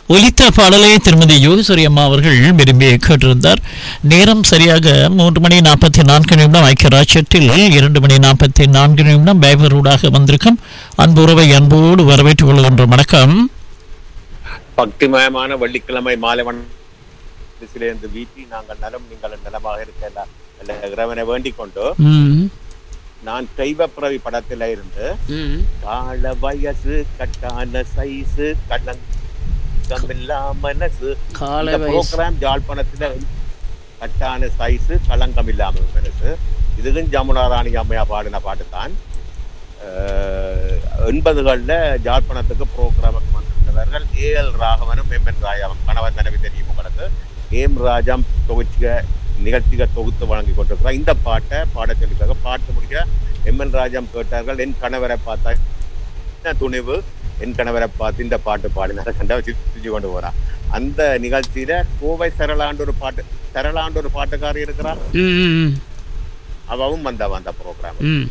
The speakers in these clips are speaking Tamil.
ஒலித்த பாடலை திருமதி யோகேஸ்வரி அம்மா அவர்கள் விரும்பி கேட்டிருந்தார் நேரம் சரியாக மூன்று மணி நாற்பத்தி நான்கு நிமிடம் ஐக்கிய ராஜ்யத்தில் இரண்டு மணி நாற்பத்தி நான்கு நிமிடம் பைபரூடாக வந்திருக்கும் அன்பு உறவை அன்போடு வரவேற்றுக் கொள்கின்ற வணக்கம் பக்திமயமான வெள்ளிக்கிழமை மாலை வண்ணத்திலிருந்து வீட்டி நாங்கள் நலம் நீங்கள் நலமாக இருக்க எல்லா- எல்லா இறைவனை வேண்டிக் கொண்டு ம், நான் தெய்வ பிறவி படத்துல இருந்து ம், கால வயசு கட்டான சைஸு கலங்கமில்லா மனசு கால இந்த வயசு. ப்ரோக்ராம் ஜாழ்ப்பாணத்துல கட்டான சைஸு களங்கம் இல்லாம மனசு இதுக்கும் ஜமுனா ராணி அம்மையா பாடின பாட்டு தான் எண்பதுகள்ல ஜாழ்ப்பாணத்துக்கு ப்ரோக்ராமுக்கு வந்திருந்தவர்கள் ஏ எல் ராகவனும் எம் என் ராயாவும் கணவன் மனைவி தெரியும் உங்களுக்கு ஏம் ராஜாம் தொகுச்சிக நிகழ்ச்சிக தொகுத்து வழங்கி கொண்டிருக்கிறார் இந்த பாட்டை பாடச் சொல்லிக்காக பாட்டு முடிக்க எம் என் ராஜாம் கேட்டார்கள் என் கணவரை பார்த்தா என்ன துணிவு என் கணவரை பார்த்து இந்த பாட்டு பாடினார் கண்டா சிரிச்சு கொண்டு போறான் அந்த நிகழ்ச்சியில கோவை சரளாண்டு ஒரு பாட்டு சரளாண்டு ஒரு பாட்டுக்காரி இருக்கிறார் ம், ம், அவவும் வந்தா வந்த ப்ரோக்ராம் ம்.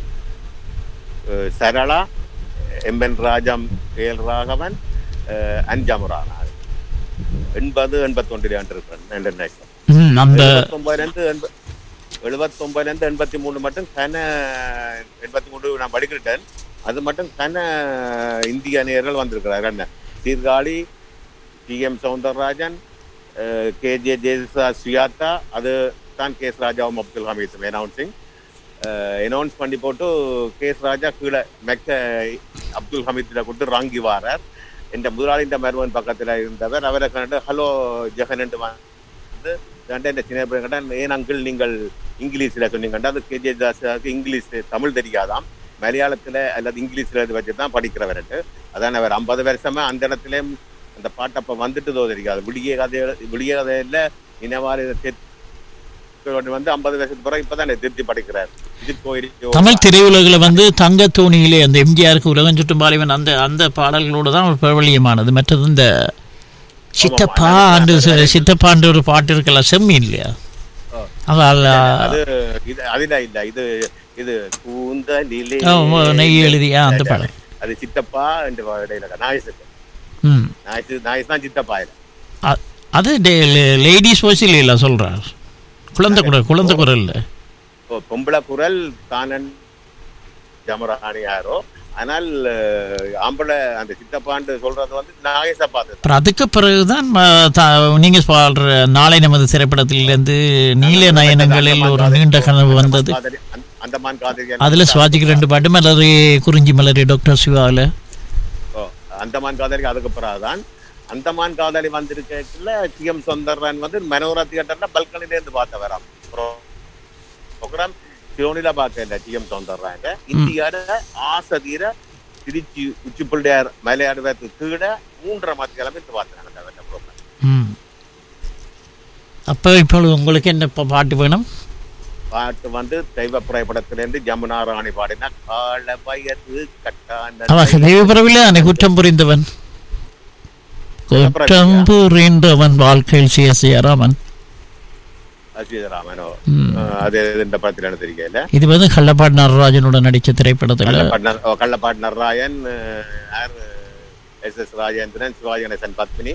சரளா எம் என் ராஜம் ஏல் ராகவன் அஹ், அஞ்சமுரானா எண்பது எண்பத்தொன்றில் ஆண்டு இருக்கிறேன் என்று நினைக்கிறேன் ம், அந்த எழுபத்தொன்பதுல இருந்து எண்ப- எழுபத்தொன்பதுல இருந்து எண்பத்தி மூணு மட்டும் கன எண்பத்தி மூணு நான் படிக்கிட்டேன் அது மட்டும் கன இந்திய நேயர்கள் வந்திருக்கிறார்கள் என்ன Sirkazhi T M Soundararajan K J ஜெயசா சுயாத்தா அது தான் கேஸ் ராஜாவும் அப்துல் ஹமீதும் அனௌன்சிங் அனௌன்ஸ் பண்ணி போட்டு கேஸ் ராஜா கீழே மெக்க அப்துல் ஹமீத்ல கொடுத்து ராங்கி வாரார் என்ற முதலாளி இந்த மருவன் பக்கத்துல இருந்தவர் அவரை கண்டு ஹலோ ஜெகன் என்று வந்து ரெண்டு இந்த சின்ன பையன் கேட்டா ஏன் அங்கிள் நீங்கள் இங்கிலீஷ்ல சொன்னீங்கண்டா அது கேஜே தாஸுக்கு இங்கிலீஷ் தமிழ் தெரியாதாம் மலையாளத்துல அல்லது இங்கிலீஷ்ல இது வச்சு தான் படிக்கிறவர்ட்டு அதான் அவர் ஐம்பது வருஷமா அந்த இடத்துல அந்த பாட்டு அப்ப வந்துட்டுதோ தெரியாது விடிய கதை விடிய கதையில இனவாறு வந்து ஐம்பது வருஷத்துக்கு பிறகு இப்பதான் திருத்தி படிக்கிறார் இது கோயில் தமிழ் திரையுலகில் வந்து தங்க தோணியிலே அந்த எம்ஜிஆருக்கு உலகம் சுற்றும் பாலிவன் அந்த அந்த பாடல்களோடு தான் ஒரு பிரபலியமானது மற்றது இந்த சித்தப்பா ஆண்டு சித்தப்பாண்டு ஒரு பாட்டு இருக்கல செம்மி இல்லையா ஆ. அது அல்ல அது இது அதுல இல்ல இது இது கூந்தலிலே ஆ, நெய் எழுதியா அந்த பாடல் அது சித்தப்பா என்று இடையில நாயசுக்கு ம் நாயசு நாயசு தான் சித்தப்பா இல்ல அ- அது லேடிஸ் வாய்ஸில் இல்லை சொல்கிறார் குழந்தை குரல் குழந்தை குரல் இப்போ பொம்பளை குரல் தானன் ஜமராணி யாரோ ஆனால் அஹ், ஆம்பளை அந்த சித்தப்பாண்டு சொல்றது வந்து நாகேச பார்த்து அப்புறம் அதுக்கு பிறகுதான் ம- த- நீங்க சொல்ற நாளை நமது திரைப்படத்திலிருந்து நீல நயனங்களில் ஒரு நீண்ட கனவு வந்தது அந்தமான் காதலி அதுல சுவாதிக்கு ரெண்டு பாட்டு மலரி குறிஞ்சி மலரி டாக்டர் சிவாவில் ஓ, அந்தமான் காதலி அதுக்கு பிறகுதான் அந்தமான் காதலி வந்திருக்கல சி எம் சுந்தரன் வந்து மனோரா தியேட்டர்ல பல்கனில இருந்து பார்த்த வராம் ப்ரோக்ராம் சியோனில பார்க்கல டி எம் சௌந்தரராங்க இந்தியாட ஆசதீர திருச்சி உச்சி பிள்ளையார் மலையாடுவதற்கு கீழே மூன்றரை மாத கிழமை இருந்து பார்த்தேன் அந்த ப்ரோக்ராம் ம் அப்போ இப்பொழுது உங்களுக்கு என்ன இப்போ பாட்டு வேணும் பாட்டு வந்து தெய்வ புரைப்படத்திலிருந்து ஜமுனா ராணி பாடினா கால வயது கட்டான அவன் தெய்வபுறவில்லை அன்னை குற்றம் புரிந்தவன் குற்றம் புரிந்தவன் வாழ்க்கையில் சிய சியராமன் அஸ்வதராமனோ ம். அது இந்த படத்துல எனக்கு தெரியல இது வந்து கள்ளப்பாடு நடராஜனோட நடிச்ச திரைப்படத்தில் கள்ளப்பாட்டு ஓ, கள்ளப்பாட்டு நர்ராயன் R S S Rajendran Sivaji Ganesan Padmini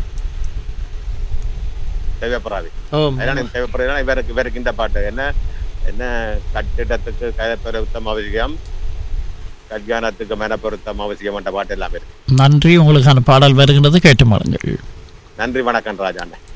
தெய்வப்பராவி ஓ அதனால தேவைப்படுறதுனா இவருக்கு இவருக்கு இந்த பாட்டு என்ன என்ன கட்டிடத்துக்கு கயப்பெருத்தம் அவசியம் கல்யாணத்துக்கு மெனப்பொருத்தம் அவசியம் என்ற பாட்டு எல்லாமே இருக்கு நன்றி உங்களுக்கான பாடல் வருகின்றது கேட்டு மாடுங்கள் நன்றி வணக்கம் ராஜா அண்ணன்